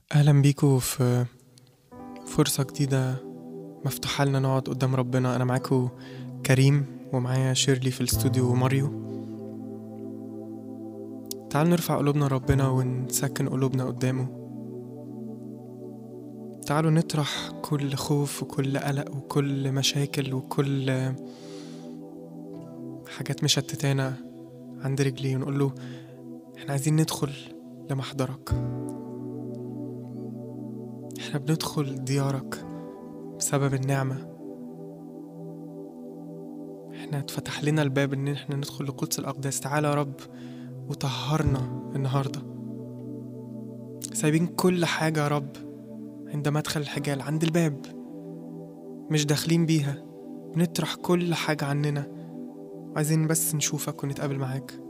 أهلا بيكم في فرصة جديدة مفتوحة لنا نقعد قدام ربنا أنا معاكم كريم ومعايا شيرلي في الاستوديو وماريو تعالوا نرفع قلوبنا ربنا ونسكن قلوبنا قدامه تعالوا نطرح كل خوف وكل قلق وكل مشاكل وكل حاجات مشتتانا عند رجليه ونقول له احنا عايزين ندخل لمحضرك احنا بندخل ديارك بسبب النعمة احنا اتفتح لنا الباب ان احنا ندخل لقدس الأقداس تعالى يا رب وطهرنا النهاردة سايبين كل حاجة يا رب عند مدخل الحجال عند الباب مش داخلين بيها بنطرح كل حاجة عننا وعايزين بس نشوفك ونتقابل معاك